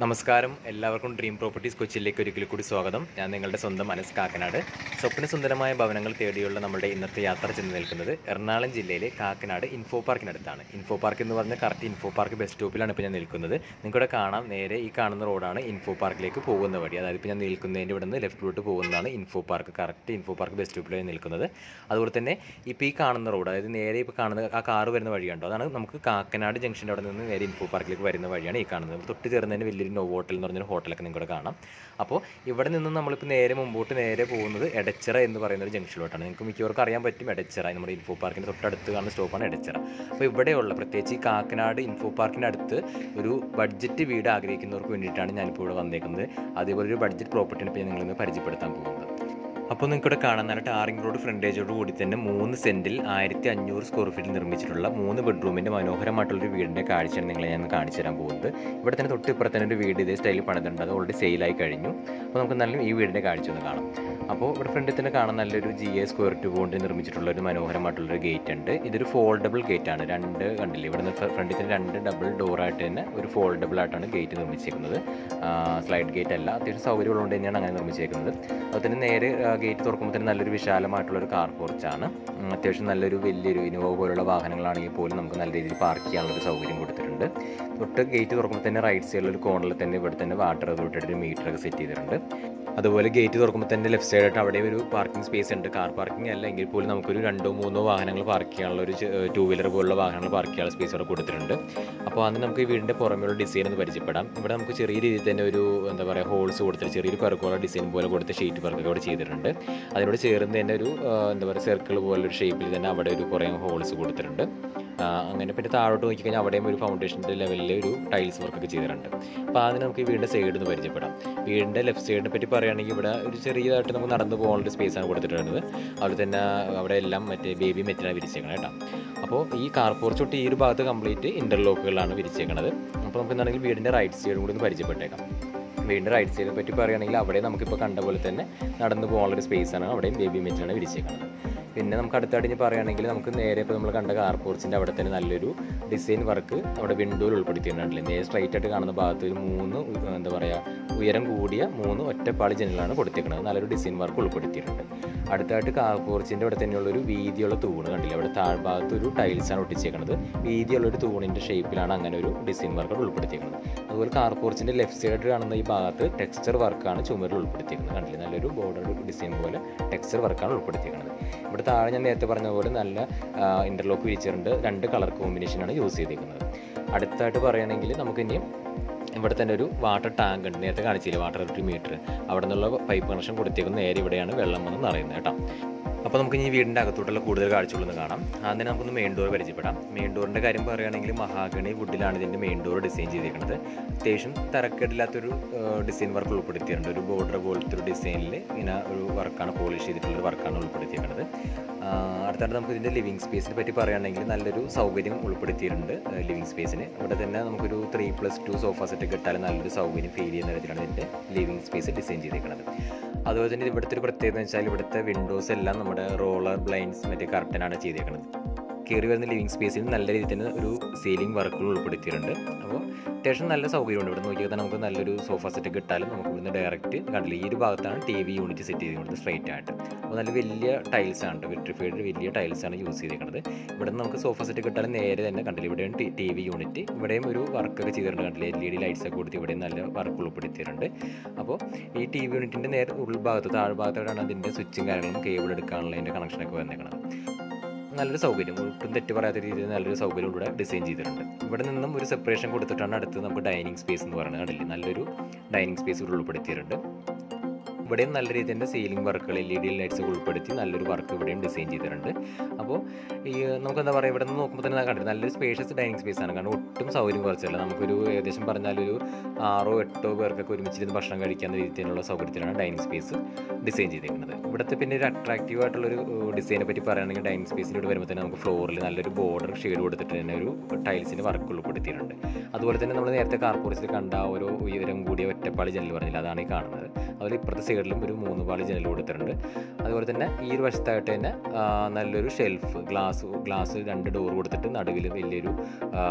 നമസ്കാരം എല്ലാവർക്കും dream properties കൊച്ചിയിലേക്ക് ഒരിക്കൽ കൂടി സ്വാഗതം ഞാൻ നിങ്ങളുടെ സ്വന്തം മനസ് കാക്കനാട് സ്വപ്ന സുന്ദരമായ ഭവനങ്ങൾ തേടിയുള്ള നമ്മുടെ ഇന്നത്തെ യാത്ര ചെന്ന് നിൽക്കുന്നത് എറണാകുളം ജില്ലയിലെ കാക്കനാട് ഇൻഫോ പാർക്കിനടുത്താണ് ഇൻഫോ പാർക്ക് എന്ന് പറഞ്ഞാൽ കറക്റ്റ് ഇൻഫോ പാർക്ക് ബസ് സ്റ്റോപ്പിലാണ് ഇപ്പോൾ ഞാൻ നിൽക്കുന്നത് നിങ്ങൾക്കിവിടെ കാണാം നേരെ ഈ കാണുന്ന റോഡാണ് ഇൻഫോ പാർക്കിലേക്ക് പോകുന്ന വഴി അതായത് ഇപ്പോൾ ഞാൻ നിൽക്കുന്നതിൻ്റെ ഇവിടെ നിന്ന് ലെഫ്റ്റിലോട്ട് പോകുന്നതാണ് info park correct info park bus സ്റ്റോപ്പിലാണ് നിൽക്കുന്നത് അതുപോലെ തന്നെ ഇപ്പോൾ ഈ കാണുന്ന റോഡ് അതായത് നേരെ ഇപ്പോൾ കാണുന്ന ആ കാറ് വരുന്ന വഴിയുണ്ടോ അതാണ് നമുക്ക് കാക്കനാട് ജംഗ്ഷൻ്റെ അവിടെ നിന്ന് നേരെ ഇൻഫോ പാർക്കിലേക്ക് വരുന്ന വഴിയാണ് ഈ കാണുന്നത് തൊട്ട് ചേർന്ന് തന്നെ വലിയൊരു നോ ഹോട്ടൽ എന്ന് പറഞ്ഞൊരു ഹോട്ടലൊക്കെ നിങ്ങൾക്ക് കാണാം അപ്പോൾ ഇവിടെ നിന്ന് നമ്മളിപ്പോൾ നേരെ മുമ്പോട്ട് നേരെ പോകുന്നത് എടച്ചിറ എന്ന് പറയുന്ന ഒരു ജംഗ്ഷനിലോട്ടാണ് നിങ്ങൾക്ക് മിക്കവർക്കും അറിയാൻ പറ്റും എടച്ചിറ നമ്മുടെ ഇൻഫോ പാർക്കിൻ്റെ തൊട്ടടുത്ത് കാണുന്ന സ്റ്റോപ്പാണ് എടച്ചിറ അപ്പോൾ ഇവിടെയുള്ള പ്രത്യേകിച്ച് ഈ കാക്കനാട് ഇൻഫോ പാർക്കിൻ്റെ അടുത്ത് ഒരു ബഡ്ജറ്റ് വീട് ആഗ്രഹിക്കുന്നവർക്ക് വേണ്ടിയിട്ടാണ് ഞാനിപ്പോൾ ഇവിടെ വന്നേക്കുന്നത് അതേപോലെ ഒരു ബഡ്ജറ്റ് പ്രോപ്പർട്ടിയാണ് ഇപ്പോൾ ഞാൻ നിങ്ങളിന്ന് പരിചയപ്പെടുത്താൻ പോകുന്നത് അപ്പോൾ നിങ്ങൾക്ക് ഇവിടെ കാണാൻ നല്ല ടാറിംഗ് റോഡ് ഫ്രണ്ടേജോട് കൂടി തന്നെ മൂന്ന് സെൻറ്റിൽ ആയിരത്തി അഞ്ഞൂറ് സ്ക്വയർ ഫീറ്റിൽ നിർമ്മിച്ചിട്ടുള്ള മൂന്ന് ബെഡ്റൂമിൻ്റെ മനോഹരമായിട്ടുള്ളൊരു വീടിൻ്റെ കാഴ്ചയാണ് നിങ്ങളെ ഞാൻ കാണിച്ചു തരാൻ പോകുന്നത് ഇവിടെ തന്നെ തൊട്ട് ഇപ്പുറത്ത് തന്നെ ഒരു വീട് ഇതേ സ്റ്റൈലിൽ പണിതുണ്ട് അത് ഓൾറെഡി സെയിലായി കഴിഞ്ഞു അപ്പോൾ നമുക്ക് നല്ല ഈ വീടിൻ്റെ കാഴ്ച ഒന്ന് കാണാം അപ്പോൾ ഇവിടെ ഫ്രണ്ടിൽ തന്നെ കാണാൻ നല്ലൊരു ജി എ സ്ക്വയർ ടു കൊണ്ട് നിർമ്മിച്ചിട്ടുള്ള ഒരു മനോഹരമായിട്ടുള്ളൊരു ഗേറ്റ് ഉണ്ട് ഇതൊരു ഫോൾഡബിൾ ഗേറ്റ് ആണ് രണ്ട് കണ്ടില്ലേ ഇവിടെ നിന്ന് ഫ്രണ്ടിൽ തന്നെ രണ്ട് ഡബിൾ ഡോറായിട്ട് തന്നെ ഒരു ഫോൾഡബിൾ ആയിട്ടാണ് ഗേറ്റ് നിർമ്മിച്ചേക്കുന്നത് സ്ലൈഡ് ഗേറ്റ് അല്ല അത്യാവശ്യം സൗകര്യമുള്ളതുകൊണ്ട് തന്നെയാണ് അങ്ങനെ നിർമ്മിച്ചേക്കുന്നത് അതുപോലെ തന്നെ നേരെ ഗേറ്റ് തുറക്കുമ്പോൾ തന്നെ നല്ലൊരു വിശാലമായിട്ടുള്ളൊരു കാർ പോർച്ചാണ് അത്യാവശ്യം നല്ലൊരു വലിയൊരു ഇനോവ പോലുള്ള വാഹനങ്ങളാണെങ്കിൽ പോലും നമുക്ക് നല്ല രീതിയിൽ പാർക്ക് ചെയ്യാനുള്ളൊരു സൗകര്യം കൊടുത്തിട്ടുണ്ട് തൊട്ട് ഗേറ്റ് തുറക്കുമ്പോൾ തന്നെ റൈറ്റ് സൈഡിലൊരു കോർണറിൽ തന്നെ ഇവിടെ തന്നെ വാട്ടർ അതോറിറ്റിയുടെ ഒരു മീറ്ററൊക്കെ സെറ്റ് ചെയ്തിട്ടുണ്ട് അതുപോലെ ഗേറ്റ് തുറക്കുമ്പോൾ തന്നെ ലെഫ്റ്റ് സൈഡായിട്ട് അവിടെ ഒരു പാർക്കിംഗ് സ്പേസ് ഉണ്ട് കാർ പാർക്കിംഗ് അല്ല എങ്കിൽ പോലും നമുക്കൊരു രണ്ടോ മൂന്നോ വാഹനങ്ങൾ പാർക്ക് ചെയ്യാനുള്ള ഒരു ടൂ വീലർ പോലുള്ള വാഹനങ്ങൾ പാർക്ക് ചെയ്യാനുള്ള സ്പേസ് അവിടെ കൊടുത്തിട്ടുണ്ട് അപ്പോൾ അതിന് നമുക്ക് ഈ വീടിൻ്റെ പുറമെയുള്ള ഡിസൈൻ ഒന്ന് പരിചയപ്പെടാം ഇവിടെ നമുക്ക് ചെറിയ രീതിയിൽ തന്നെ ഒരു എന്താ പറയുക ഹോൾസ് കൊടുത്തിട്ട് ചെറിയൊരു കറക്കോള ഡിസൈൻ പോലെ കൊടുത്ത് ഷീറ്റ് വർക്കൊക്കെ അവിടെ ചെയ്തിട്ടുണ്ട് അതിനോട് ചേർന്ന് തന്നെ ഒരു എന്താ പറയുക സർക്കിൾ പോലൊരു ഷേപ്പിൽ തന്നെ അവിടെ ഒരു കുറേ ഹോൾസ് കൊടുത്തിട്ടുണ്ട് അങ്ങനെ പിന്നെ താഴോട്ട് നോക്കിക്കഴിഞ്ഞാൽ അവിടെയും ഒരു ഫൗണ്ടേഷൻ്റെ ലെവലിൽ ഒരു ടൈൽസ് വർക്കൊക്കെ ചെയ്തിട്ടുണ്ട് അപ്പോൾ അതിന് നമുക്ക് ഈ വീടിൻ്റെ സൈഡിൽ നിന്ന് പരിചയപ്പെടാം വീടിൻ്റെ ലെഫ്റ്റ് സൈഡിനെ പറ്റി പറയുകയാണെങ്കിൽ ഇവിടെ ഒരു ചെറിയതായിട്ട് നമുക്ക് നടന്നു പോകാനുള്ള സ്പേസാണ് കൊടുത്തിട്ടുള്ളത് അതുപോലെ തന്നെ അവിടെ എല്ലാം മറ്റേ ബേബി മെറ്റിനാണ് വിരിച്ചേക്കണം കേട്ടോ അപ്പോൾ ഈ കാർ പോർച്ച് തൊട്ട് ഈ ഒരു ഭാഗത്ത് കംപ്ലീറ്റ് ഇൻ്റർലോക്കുകളാണ് വിരിച്ചേക്കുന്നത് അപ്പോൾ നമുക്ക് എന്താണെങ്കിൽ വീടിൻ്റെ റൈറ്റ് സൈഡും കൂടി ഒന്ന് പരിചയപ്പെട്ടേക്കാം വീടിൻ്റെ റൈറ്റ് സൈഡിനെ പറ്റി പറയുകയാണെങ്കിൽ അവിടെ നമുക്കിപ്പോൾ കണ്ട പോലെ തന്നെ നടന്നു പോകാനുള്ളൊരു സ്പേസാണ് അവിടെയും ബേബി മെറ്റിനാണ് വിരിച്ചേക്കുന്നത് പിന്നെ നമുക്ക് അടുത്തായിട്ട് ഇനി പറയുകയാണെങ്കിൽ നമുക്ക് നേരെ ഇപ്പോൾ നമ്മൾ കണ്ട കാർ പോർച്ചിൻ്റെ അവിടെ തന്നെ നല്ലൊരു ഡിസൈൻ വർക്ക് അവിടെ വിൻഡോയിൽ ഉൾപ്പെടുത്തിയിട്ടുണ്ടല്ലേ നേരെ സ്ട്രൈറ്റ് ആയിട്ട് കാണുന്ന ഭാഗത്ത് ഒരു മൂന്ന് എന്താ പറയുക ഉയരം കൂടിയ മൂന്ന് ഒറ്റപ്പാളി ജനലാണ് കൊടുത്തിരിക്കുന്നത് നല്ലൊരു ഡിസൈൻ വർക്ക് ഉൾപ്പെടുത്തിയിട്ടുണ്ട് അടുത്തായിട്ട് കാർ പോർച്ചിൻ്റെ അവിടെ തന്നെയുള്ളൊരു വീതിയുള്ള തൂണ് കണ്ടില്ല അവിടെ താഴ്ഭാഗത്ത് ഒരു ടൈൽസാണ് ഒട്ടിച്ചേക്കുന്നത് വീതിയുള്ളൊരു തൂണിൻ്റെ ഷേപ്പിലാണ് അങ്ങനെ ഒരു ഡിസൈൻ വർക്ക് ഉൾപ്പെടുത്തിയിരിക്കുന്നത് അതുപോലെ കാർ പോർച്ചിൻ്റെ ലെഫ്റ്റ് സൈഡ് കാണുന്ന ഈ ഭാഗത്ത് ടെക്സ്ചർ വർക്കാണ് ചുമരിൽ ഉൾപ്പെടുത്തിയിരിക്കുന്നത് കണ്ടില്ല നല്ലൊരു ബോർഡർ ഡിസൈൻ പോലെ ടെക്സ്ചർ വർക്കാണ് ഉൾപ്പെടുത്തിയിരിക്കുന്നത് ഇവിടെ താഴെ ഞാൻ നേരത്തെ പറഞ്ഞ പോലെ നല്ല ഇൻ്റർലോക്ക് വിരിച്ചിട്ടുണ്ട് രണ്ട് കളർ കോമ്പിനേഷനാണ് യൂസ് ചെയ്തിരിക്കുന്നത് അടുത്തായിട്ട് പറയുകയാണെങ്കിൽ നമുക്ക് ഇനി ഇവിടെ തന്നെ ഒരു വാട്ടർ ടാങ്ക് ഉണ്ട് നേരത്തെ കാണിച്ചില്ലേ വാട്ടർ ഒരു മീറ്റർ അവിടെ നിന്നുള്ള പൈപ്പ് കണക്ഷൻ കൊടുത്തേക്കുന്നത് നേരെ ഇവിടെയാണ് വെള്ളം വന്ന് നിറയുന്നത് കേട്ടോ അപ്പോൾ നമുക്ക് ഇനി വീടിൻ്റെ അകത്തോട്ടുള്ള കൂടുതൽ കാഴ്ചകളൊന്ന് കാണാം ആദ്യം നമുക്കൊന്ന് മെയിൻ ഡോർ പരിചയപ്പെടാം മെയിൻ ഡോറിൻ്റെ കാര്യം പറയുകയാണെങ്കിൽ മഹാഗണി വുഡിലാണ് ഇതിൻ്റെ മെയിൻ ഡോർ ഡിസൈൻ ചെയ്തിരിക്കുന്നത് അത്യാവശ്യം തരക്കേടില്ലാത്തൊരു ഡിസൈൻ വർക്ക് ഉൾപ്പെടുത്തിയിട്ടുണ്ട് ഒരു ബോർഡർ പോലത്തെ ഒരു ഡിസൈനിൽ ഇങ്ങനെ ഒരു വർക്കാണ് പോളിഷ് ചെയ്തിട്ടുള്ളൊരു വർക്കാണ് ഉൾപ്പെടുത്തിയിരിക്കുന്നത് അടുത്തായിട്ട് നമുക്ക് ഇതിൻ്റെ ലിവിങ് സ്പേസിനെ പറ്റി പറയുകയാണെങ്കിൽ നല്ലൊരു സൗകര്യം ഉൾപ്പെടുത്തിയിട്ടുണ്ട് ലിവിങ് സ്പേസിന് ഇവിടെ തന്നെ നമുക്കൊരു three plus two sofa set കിട്ടാൻ നല്ലൊരു സൗകര്യം ഫീൽ ചെയ്യുന്ന തരത്തിലാണ് ഇതിൻ്റെ ലിവിങ് സ്പേസ് ഡിസൈൻ ചെയ്തിരിക്കുന്നത് അതുപോലെ തന്നെ ഇവിടുത്തെ ഒരു പ്രത്യേകത എന്ന് വെച്ചാൽ ഇവിടുത്തെ വിൻഡോസ് എല്ലാം നമ്മുടെ റോളർ ബ്ലൈൻഡ്സ് മറ്റേ കർട്ടനാണ് ചെയ്തേക്കുന്നത് കയറി വരുന്ന ലിവിങ് സ്പേസിൽ നല്ല രീതിയിൽ തന്നെ ഒരു സീലിംഗ് വർക്കുകൾ ഉൾപ്പെടുത്തിയിട്ടുണ്ട് അപ്പോൾ അത്യാവശ്യം നല്ല സൗകര്യമുണ്ട് ഇവിടെ നോക്കിയാൽ തന്നെ നമുക്ക് നല്ലൊരു സോഫ സെറ്റ് കിട്ടാലും നമുക്ക് ഇവിടുന്ന് ഡയറക്റ്റ് കണ്ടില്ല ഈ ഒരു ഭാഗത്താണ് ടി വി യൂണിറ്റ് സെറ്റ് ചെയ്തിരിക്കുന്നത് സ്ട്രൈറ്റ് ആയിട്ട് അപ്പോൾ നല്ല വലിയ ടൈൽസ് ആണ് വിട്രിഫൈഡ് വലിയ ടൈൽസ് ആണ് യൂസ് ചെയ്തിരിക്കുന്നത് ഇവിടെ നമുക്ക് സോഫ സെറ്റ് കിട്ടാലും നേരെ തന്നെ കണ്ടില്ല ഇവിടെയാണ് ടി വി യൂണിറ്റ് ഇവിടെയും ഒരു വർക്കൊക്കെ ചെയ്തിട്ടുണ്ട് കണ്ടില്ല എൽ ഇ ഡി ലൈറ്റ്സ് ഒക്കെ കൊടുത്ത് ഇവിടെയും നല്ല വർക്ക് ഉൾപ്പെടുത്തിയിട്ടുണ്ട് അപ്പോൾ ഈ ടി വി യൂണിറ്റിൻ്റെ നേരെ ഉൾഭാഗത്ത് താഴ്ഭാഗത്തോടാണ് അതിൻ്റെ സ്വിച്ചും കാര്യങ്ങളും കേബിൾ എടുക്കാനുള്ള അതിൻ്റെ കണക്ഷനൊക്കെ വന്നേക്കുന്നത് നല്ലൊരു സൗകര്യം ഒട്ടും തെറ്റ് പറയാത്ത രീതിയിൽ നല്ലൊരു സൗകര്യം ഇവിടെ ഡിസൈൻ ചെയ്തിട്ടുണ്ട് ഇവിടെ നിന്നും ഒരു സെപ്പറേഷൻ കൊടുത്തിട്ടാണ് അടുത്ത് നമുക്ക് ഡൈനിങ് സ്പേസ് എന്ന് പറയുന്നത് കണ്ടില്ലേ നല്ലൊരു ഡൈനിങ് സ്പേസ് ഇവിടെ ഉൾപ്പെടുത്തിയിട്ടുണ്ട് ഇവിടെയും നല്ല രീതിയിൽ തന്നെ സീലിംഗ് വർക്കുകൾ എൽ ഇ ഡി ലൈറ്റ്സ് ഉൾപ്പെടുത്തി നല്ലൊരു വർക്ക് ഇവിടെയും ഡിസൈൻ ചെയ്തിട്ടുണ്ട് അപ്പോൾ ഈ നമുക്ക് എന്താ പറയുക ഇവിടെ നിന്ന് നോക്കുമ്പോൾ തന്നെ കണ്ടിട്ട് നല്ലൊരു സ്പേഷ്യസ് ഡൈനിങ് സ്പേസ് ആണ് കാരണം ഒട്ടും സൗകര്യം കുറച്ചല്ല നമുക്കൊരു ഏകദേശം പറഞ്ഞാൽ ഒരു ആറോ എട്ടോ പേർക്കൊക്കെ ഒരുമിച്ചിരുന്ന് ഭക്ഷണം കഴിക്കാവുന്ന രീതിയിലുള്ള സൗകര്യത്തിലാണ് ഡൈനിങ് സ്പേസ് ഡിസൈൻ ചെയ്തിരിക്കുന്നത് ഇവിടുത്തെ പിന്നെ ഒരു അട്രാക്റ്റീവ് ആയിട്ടുള്ളൊരു ഡിസൈനെ പറ്റി പറയുകയാണെങ്കിൽ ഡൈനിങ് സ്പേസിലൂടെ വരുമ്പോൾ തന്നെ നമുക്ക് ഫ്ലോറിൽ നല്ലൊരു ബോർഡർ ഷെയ്ഡ് കൊടുത്തിട്ട് തന്നെ ഒരു ടൈൽസിൻ്റെ വർക്ക് ഉൾപ്പെടുത്തിയിട്ടുണ്ട് അതുപോലെ തന്നെ നമ്മൾ നേരത്തെ കാർപോറേറ്റ്സിൽ കണ്ട ആ ഒരു ഉയരം കൂടിയ ഒറ്റപ്പാളി ജനൽ പറഞ്ഞില്ല അതാണ് ഈ കാണുന്നത് അതുപോലെ ഇപ്പുറത്തെ സൈഡിലും ഒരു മൂന്ന് പാളി ജനൽ കൊടുത്തിട്ടുണ്ട് അതുപോലെ തന്നെ ഈ ഒരു വശത്തായിട്ട് തന്നെ ആ, നല്ലൊരു ഷെൽഫ് ഗ്ലാസ് ഗ്ലാസ് രണ്ട് ഡോർ കൊടുത്തിട്ട് നടുവിൽ വലിയൊരു സ്പേസ്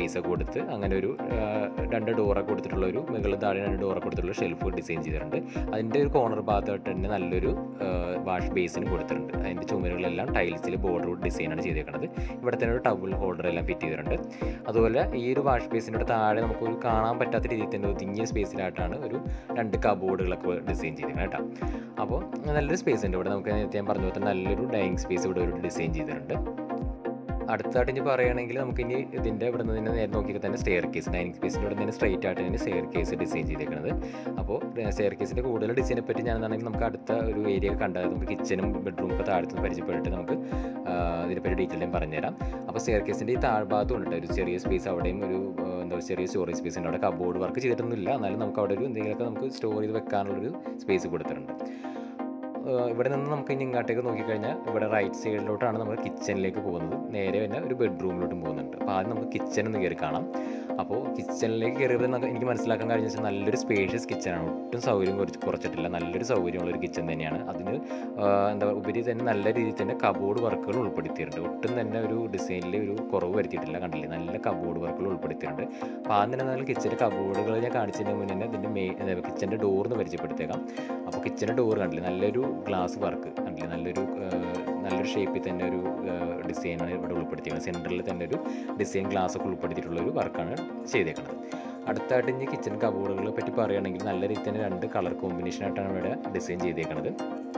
സ്പേസ് ഒക്കെ കൊടുത്ത് അങ്ങനെ ഒരു ആ, രണ്ട് ഡോറൊക്കെ കൊടുത്തിട്ടുള്ള ഒരു മുകളിൽ താഴെ രണ്ട് ഡോറൊക്കെ കൊടുത്തിട്ടുള്ള ഷെൽഫ് ഡിസൈൻ ചെയ്തിട്ടുണ്ട് അതിൻ്റെ ഒരു കോർണർ ഭാഗത്തായിട്ട് തന്നെ നല്ലൊരു വാഷ് ബേസിനും കൊടുത്തിട്ടുണ്ട് അതിൻ്റെ ചുമരുകളെല്ലാം ടൈൽസിൽ ബോർഡർ ഡിസൈനാണ് ചെയ്തേക്കുന്നത് ഇവിടെ തന്നെ ഒരു ടവൽ ഹോൾഡർ എല്ലാം ഫിറ്റ് ചെയ്തിട്ടുണ്ട് അതുപോലെ ഈ ഒരു വാഷ് ബേസിൻ്റെ താഴെ നമുക്ക് ഒരു കാണാൻ പറ്റാത്ത രീതിയിൽ തന്നെ ഒതുങ്ങിയ സ്പേസിലായിട്ടാണ് ഒരു രണ്ട് കബോർഡുകളൊക്കെ ഡിസൈൻ ചെയ്തിരിക്കുന്നത് കേട്ടോ അപ്പോൾ നല്ലൊരു സ്പേസ് ഉണ്ട് ഇവിടെ നമുക്ക് നേരത്തെ ഞാൻ പറഞ്ഞ പോലെ തന്നെ നല്ലൊരു ഡൈനിങ് സ്പേസ് ഇവിടെ ഒരു ഡിസൈൻ ചെയ്തിട്ടുണ്ട് അടുത്തായിട്ട് ഇനി പറയുകയാണെങ്കിൽ നമുക്ക് ഇനി ഇതിൻ്റെ ഇവിടെ നിന്ന് തന്നെ നേരെ നോക്കിയിട്ട് തന്നെ സ്റ്റെയർ കേസ് ഡൈനിങ് സ്പേസിൻ്റെ ഇവിടെ നിന്ന് സ്ട്രൈറ്റ് ആയിട്ട് തന്നെ സ്റ്റെയർ കേസ് ഡിസൈൻ ചെയ്തേക്കുന്നത് അപ്പോൾ സ്റ്റെയർ കേസിൻ്റെ കൂടുതൽ ഡിസൈനെ പറ്റി ഞാനെന്നാണെങ്കിൽ നമുക്ക് അടുത്ത ഒരു ഏരിയ കണ്ടത് നമുക്ക് കിച്ചനും ബെഡ്റൂം ഒക്കെ താഴത്ത് പരിചയപ്പെട്ടിട്ട് നമുക്ക് ആ, ഇതിനെപ്പറ്റി ഡീറ്റെയിൽ ഞാൻ പറഞ്ഞുതരാം അപ്പോൾ സ്റ്റെയർ കേസിൻ്റെ ഈ താഴ്ഭാഗത്തും ഉണ്ട് ഒരു ചെറിയ സ്പേസ് അവിടെയും ഒരു ആ, എന്താ പറയുക ചെറിയ സ്റ്റോറേജ് സ്പേസ് ഉണ്ട് അവിടെ കബോർഡ് വർക്ക് ചെയ്തിട്ടൊന്നുമില്ല എന്നാലും നമുക്ക് അവിടെ ഒരു എന്തെങ്കിലുമൊക്കെ നമുക്ക് സ്റ്റോർ ചെയ്ത് വെക്കാനുള്ളൊരു സ്പേസ് കൊടുത്തിട്ടുണ്ട് ഏഹ് ഇവിടെ നിന്ന് നമുക്ക് ഇനി ഇങ്ങോട്ടേക്ക് നോക്കിക്കഴിഞ്ഞാൽ ഇവിടെ റൈറ്റ് സൈഡിലോട്ടാണ് നമ്മൾ കിച്ചണിലേക്ക് പോകുന്നത് നേരെ തന്നെ ഒരു ബെഡ്റൂമിലോട്ടും പോകുന്നുണ്ട് അപ്പോൾ ആദ്യം നമുക്ക് കിച്ചൺ ഒന്ന് കയറി കാണാം അപ്പോൾ കിച്ചണിലേക്ക് കയറിയപ്പോൾ നമുക്ക് എനിക്ക് മനസ്സിലാക്കാൻ കഴിഞ്ഞ വെച്ചാൽ നല്ലൊരു സ്പേഷ്യസ് കിച്ചണാണ് ഒട്ടും സൗകര്യം കുറച്ച് കുറച്ചിട്ടില്ല നല്ലൊരു സൗകര്യമുള്ള ഒരു കിച്ചൺ തന്നെയാണ് അതിന് ഏഹ് എന്താ പറയുക ഉപരി തന്നെ നല്ല രീതിയിൽ തന്നെ കബോർഡ് വർക്കുകൾ ഉൾപ്പെടുത്തിയിട്ടുണ്ട് ഒട്ടും തന്നെ ഒരു ഡിസൈനിൽ ഒരു കുറവ് വരുത്തിയിട്ടില്ല കണ്ടില്ലേ നല്ല കബോർഡ് വർക്കുകൾ ഉൾപ്പെടുത്തിയിട്ടുണ്ട് അപ്പോൾ ആദ്യം തന്നെ നമ്മൾ കിച്ചൻ്റെ കബോർഡുകൾ ഞാൻ കാണിച്ചതിന് മുന്നേ തന്നെ ഇതിൻ്റെ മെയിൻ കിച്ചൻ്റെ ഡോറിന് പരിചയപ്പെടുത്തേക്കാം അപ്പോൾ കിച്ചൻ്റെ ഡോർ കണ്ടില്ലേ നല്ലൊരു ഗ്ലാസ് വർക്ക് കണ്ടില്ലേ നല്ലൊരു ഏഹ്, നല്ലൊരു ഷേപ്പിൽ തന്നെ ഒരു ഡിസൈനാണ് ഇവിടെ ഉൾപ്പെടുത്തിയിരിക്കുന്നത് സെൻറ്ററിൽ തന്നെ ഒരു ഡിസൈൻ ഗ്ലാസ് ഒക്കെ ഉൾപ്പെടുത്തിയിട്ടുള്ള ഒരു വർക്കാണ് ചെയ്തേക്കുന്നത് അടുത്തായിട്ട് ഇനി കിച്ചൺ കബോർഡുകളെ പറ്റി പറയുകയാണെങ്കിൽ നല്ല രീതിയിൽ തന്നെ രണ്ട് കളർ കോമ്പിനേഷനായിട്ടാണ് ഇവിടെ ഡിസൈൻ ചെയ്തേക്കുന്നത്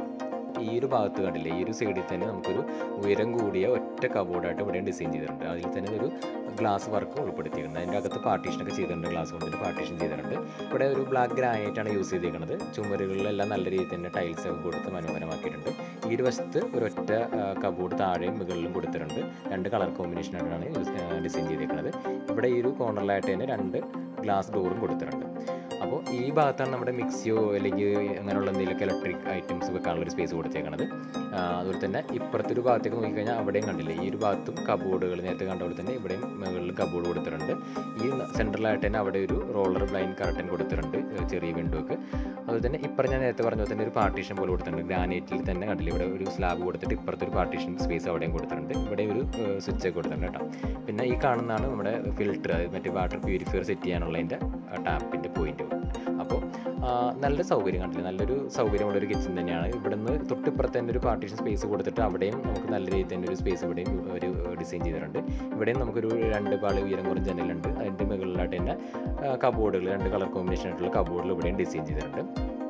ഈ ഒരു ഭാഗത്ത് കണ്ടില്ലേ ഈ ഒരു സൈഡിൽ തന്നെ നമുക്കൊരു ഉയരം കൂടിയ ഒറ്റ കബോർഡായിട്ട് ഇവിടെ ഡിസൈൻ ചെയ്തിട്ടുണ്ട് അതിൽ തന്നെ ഒരു ഗ്ലാസ് വർക്ക് ഉൾപ്പെടുത്തിയിട്ടുണ്ട് അതിൻ്റെ അകത്ത് പാർട്ടീഷനൊക്കെ ചെയ്തിട്ടുണ്ട് ഗ്ലാസ് കൊണ്ടിട്ട് പാർട്ടീഷൻ ചെയ്തിട്ടുണ്ട് ഇവിടെ ഒരു ബ്ലാക്ക് ഗ്രാനൈറ്റ് ആണ് യൂസ് ചെയ്തേക്കുന്നത് ചുമരുകളിലെല്ലാം നല്ല രീതിയിൽ തന്നെ ടൈൽസ് ഒക്കെ കൊടുത്ത് മനോഹരമാക്കിയിട്ടുണ്ട് ഈ ഒരു വശത്ത് ഒരൊറ്റ കബോർഡ് താഴെയും മുകളിലും കൊടുത്തിട്ടുണ്ട് രണ്ട് കളർ കോമ്പിനേഷനായിട്ടാണ് ഡിസൈൻ ചെയ്തേക്കുന്നത് ഇവിടെ ഈ ഒരു കോർണറിലായിട്ട് തന്നെ രണ്ട് ഗ്ലാസ് ഡോറും കൊടുത്തിട്ടുണ്ട് അപ്പോൾ ഈ ഭാഗത്താണ് നമ്മുടെ മിക്സിയോ അല്ലെങ്കിൽ അങ്ങനെയുള്ള എന്തെങ്കിലുമൊക്കെ ഇലക്ട്രിക് ഐറ്റംസ് വെക്കാനുള്ള ഒരു സ്പേസ് കൊടുത്തേക്കണത് ആ, അതുപോലെ തന്നെ ഇപ്പുറത്തെ ഒരു ഭാഗത്തേക്ക് നോക്കിക്കഴിഞ്ഞാൽ അവിടെയും കണ്ടില്ലേ ഈ ഒരു ഭാഗത്തും കബോർഡുകൾ നേരത്തെ കണ്ട പോലെ തന്നെ ഇവിടെയും മുകളിൽ കബോർഡ് കൊടുത്തിട്ടുണ്ട് ഈ സെൻട്രലായിട്ട് തന്നെ അവിടെ ഒരു റോളർ ബ്ലൈൻഡ് കർട്ടൻ കൊടുത്തിട്ടുണ്ട് ഏഹ് ചെറിയ വിൻഡോക്ക് അതുപോലെ തന്നെ ഇപ്പുറം ഞാൻ നേരത്തെ പറഞ്ഞ പോലെ തന്നെ ഒരു പാർട്ടീഷൻ പോലെ കൊടുത്തിട്ടുണ്ട് ഗ്രാനൈറ്റിൽ തന്നെ കണ്ടില്ലേ ഇവിടെ ഒരു സ്ലാബ് കൊടുത്തിട്ട് ഇപ്പുറത്തെ ഒരു പാർട്ടീഷൻ സ്പേസ് അവിടെയും കൊടുത്തിട്ടുണ്ട് ഇവിടെ ഒരു സ്വിച്ച് ഒക്കെ കൊടുത്തിട്ടുണ്ട് കേട്ടോ പിന്നെ ഈ കാണുന്നതാണ് നമ്മുടെ ഫിൽറ്റർ മറ്റേ വാട്ടർ പ്യൂരിഫയർ സെറ്റ് ചെയ്യാനുള്ളതിൻ്റെ ടാപ്പിൻ്റെ പോയിന്റ് അപ്പോൾ നല്ല സൗകര്യം കണ്ടില്ലേ നല്ലൊരു സൗകര്യമുള്ളൊരു കിച്ചൺ തന്നെയാണ് ഇവിടുന്ന് തൊട്ടിപ്പുറത്ത് തന്നെ ഒരു പാർട്ടീഷൻ സ്പേസ് കൊടുത്തിട്ട് അവിടെയും നമുക്ക് നല്ല രീതിയിൽ തന്നെ ഒരു സ്പേസ് ഇവിടെയും ഒരു ഡിസൈൻ ചെയ്തിട്ടുണ്ട് ഇവിടെയും നമുക്കൊരു രണ്ട് പാളി ഉയരം കുറഞ്ഞ ജനലുണ്ട് അതിൻ്റെ മുകളിലായിട്ട് തന്നെ കബോർഡുകൾ രണ്ട് കളർ കോമ്പിനേഷൻ ആയിട്ടുള്ള കബോർഡുകൾ ഇവിടെയും ഡിസൈൻ ചെയ്തിട്ടുണ്ട്